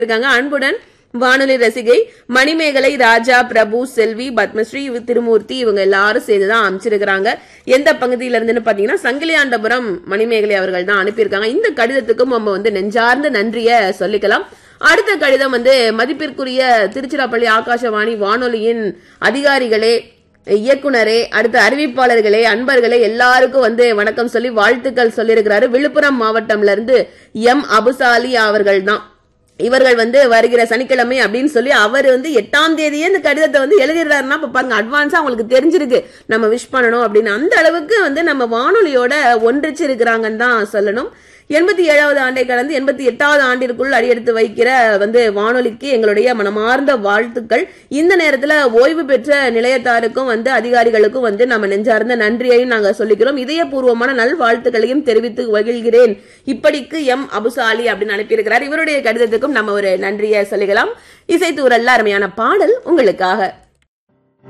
இருக்காங்க அன்புடன் வானொலி ரசிகை மணிமேகலை ராஜா பிரபு செல்வி பத்மஸ்ரீ இவ- திருமூர்த்தி இவங்க எல்லாரும் சேர்ந்துதான் அமைச்சிருக்கிறாங்க எந்த பகுதியில இருந்துன்னு பாத்தீங்கன்னா சங்கிலியாண்டபுரம் மணிமேகலை அவர்கள் தான் அனுப்பியிருக்காங்க இந்த கடிதத்துக்கும் நம்ம வந்து நெஞ்சார்ந்த நன்றிய சொல்லிக்கலாம் அடுத்த கடிதம் வந்து மதிப்பிற்குரிய திருச்சிராப்பள்ளி ஆகாஷவாணி வானொலியின் அதிகாரிகளே இயக்குனரே அடுத்த அறிவிப்பாளர்களே அன்பர்களே எல்லாருக்கும் வந்து வணக்கம் சொல்லி வாழ்த்துக்கள் சொல்லியிருக்கிறாரு விழுப்புரம் மாவட்டம்ல இருந்து எம் அபுசாலி அவர்கள் தான் இவர்கள் வந்து வருகிற சனிக்கிழமை அப்படின்னு சொல்லி அவர் வந்து எட்டாம் தேதியே இந்த கடிதத்தை வந்து எழுதிடுறாருன்னா இப்ப பாருங்க அட்வான்ஸா அவங்களுக்கு தெரிஞ்சிருக்கு நம்ம விஷ் பண்ணணும் அப்படின்னு அந்த அளவுக்கு வந்து நம்ம வானொலியோட ஒன்றிச்சு இருக்கிறாங்கன்னு தான் சொல்லணும் எண்பத்தி ஏழாவது ஆண்டை கடந்து எண்பத்தி எட்டாவது ஆண்டிற்குள் அடியெடுத்து வைக்கிற வந்து வானொலிக்கு எங்களுடைய மனமார்ந்த வாழ்த்துக்கள் இந்த நேரத்துல ஓய்வு பெற்ற நிலையத்தாருக்கும் வந்து அதிகாரிகளுக்கும் வந்து நம்ம நெஞ்சார்ந்த நன்றியையும் நாங்க சொல்லிக்கிறோம் இதயபூர்வமான நல்வாழ்த்துக்களையும் தெரிவித்து மகிழ்கிறேன் இப்படிக்கு எம் அபுசாலி அப்படின்னு அனுப்பியிருக்கிறார் இவருடைய கடிதத்துக்கும் நம்ம ஒரு நன்றியை சொல்லிக்கலாம் இசைத்தூரல்ல அருமையான பாடல் உங்களுக்காக